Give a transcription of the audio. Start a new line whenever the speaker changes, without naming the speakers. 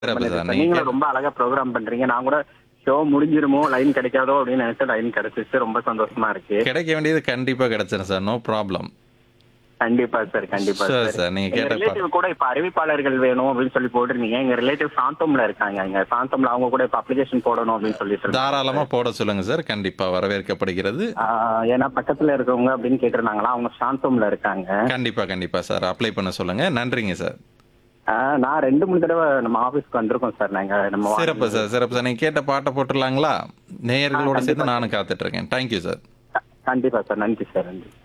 சிறப்பு
பண்ணிட்டு
sir.
Sir.
நீங்க
நீங்களும்
கேட்ட-
ரொம்ப அழகா ப்ரோக்ராம் பண்றீங்க நான் கூட ஷோ முடிஞ்சிருமோ லைன் கிடைக்காதோ அப்படின்னு நினைச்சு லைன் கிடைச்சிச்சு ரொம்ப சந்தோஷமா இருக்கு
கிடைக்க வேண்டியது கண்டிப்பா கிடைச்சிடும் சார் நோ ப்ராப்ளம்
கண்டிப்பா சார் கண்டிப்பா
Sure,
சார்
sir. நீங்க
எங்க
கேட்ட
ரிலேட்டிவ் கூட இப்ப அறிவிப்பாளர்கள் வேணும் அப்படின்னு சொல்லி போட்டிருந்தீங்க எங்க ரிலேட்டிவ் சாந்தோம்ல இருக்காங்க இங்க சாந்தோம்ல அவங்க கூட இப்ப அப்ளிகேஷன் போடணும் அப்படின்னு சொல்லி
தாராளமா போட சொல்லுங்க சார் கண்டிப்பா வரவேற்கப்படுகிறது
ஆஹ் ஏன்னா பக்கத்துல இருக்கவங்க அப்படின்னு கேட்டிருந்தாங்களா அவங்க சாந்தோம்ல இருக்காங்க
கண்டிப்பா கண்டிப்பா சார் அப்ளை பண்ண சொல்லுங்க நன்றிங்க சார்
ஆஹ் நான் ரெண்டு மூணு தடவை நம்ம ஆபீஸ்க்கு வந்திருக்கோம் சார் நாங்க நம்ம
சிறப்பு சார் சிறப்பு சார் நீங்க கேட்ட பாட்டை போட்டுடலாங்களா நேயர்களோட சேர்ந்து நானும் காத்துட்டு இருக்கேன் தேங்க்யூ சார்
கண்டிப்பா சார் நன்றி சார் நன்றி